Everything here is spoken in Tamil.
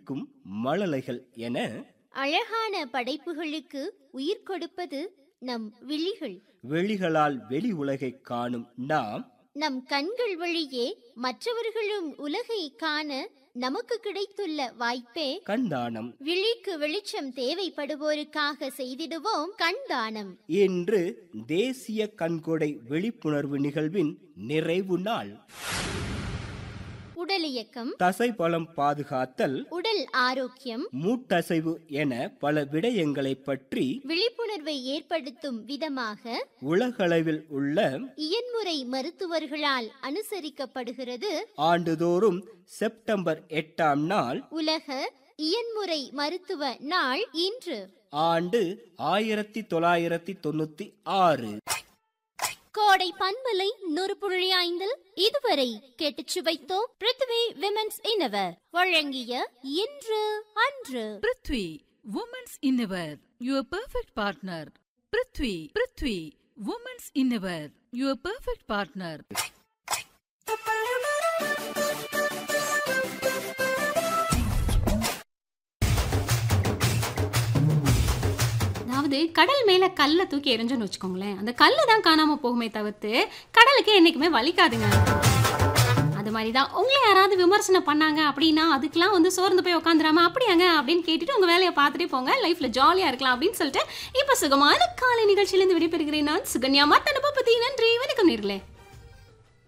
விழிக்கும் மழலைகள் என அழகான படைப்புகளுக்கு உயிர் கொடுப்பது நம் விழிகள் வெளிகளால் வெளி உலகை காணும் நாம் நம் கண்கள் வழியே மற்றவர்களும் உலகை காண நமக்கு கிடைத்துள்ள வாய்ப்பே கண்தானம் விழிக்கு வெளிச்சம் தேவைப்படுவோருக்காக செய்திடுவோம் கண்தானம் இன்று தேசிய கண்கொடை விழிப்புணர்வு நிகழ்வின் நிறைவு நாள் உடல் இயக்கம் தசை பலம் பாதுகாத்தல் உடல் ஆரோக்கியம் மூட்டசைவு என பல விடயங்களை பற்றி விழிப்புணர்வை ஏற்படுத்தும் விதமாக உலகளவில் உள்ள இயன்முறை மருத்துவர்களால் அனுசரிக்கப்படுகிறது ஆண்டுதோறும் செப்டம்பர் எட்டாம் நாள் உலக இயன்முறை மருத்துவ நாள் இன்று ஆண்டு ஆயிரத்தி தொள்ளாயிரத்தி தொண்ணூத்தி ஆறு கோடை பண்பலை நூறு புள்ளி ஐந்தில் இதுவரை கேட்டுச் சுவைத்தோம் பிருத்வி விமென்ஸ் இன்னவர் வழங்கிய இன்று அன்று prithvi women's innerwear your perfect partner prithvi prithvi women's innerwear your perfect partner அதாவது கடல் மேல கல்லை தூக்கி எறிஞ்சோன்னு வச்சுக்கோங்களேன் அந்த கல்லு தான் காணாம போகுமே தவிர்த்து கடலுக்கு என்னைக்குமே வலிக்காதுங்க அது மாதிரி தான் உங்களை யாராவது விமர்சனம் பண்ணாங்க அப்படின்னா அதுக்கெல்லாம் வந்து சோர்ந்து போய் உட்காந்துராம அப்படியாங்க அப்படின்னு கேட்டுட்டு உங்க வேலையை பார்த்துட்டே போங்க லைஃப்ல ஜாலியா இருக்கலாம் அப்படின்னு சொல்லிட்டு இப்ப சுகமான காலை நிகழ்ச்சியிலேருந்து விடைபெறுகிறேன் நான் சுகன்யா மத்தன பத்தி நன்றி வணக்கம் நேர்களே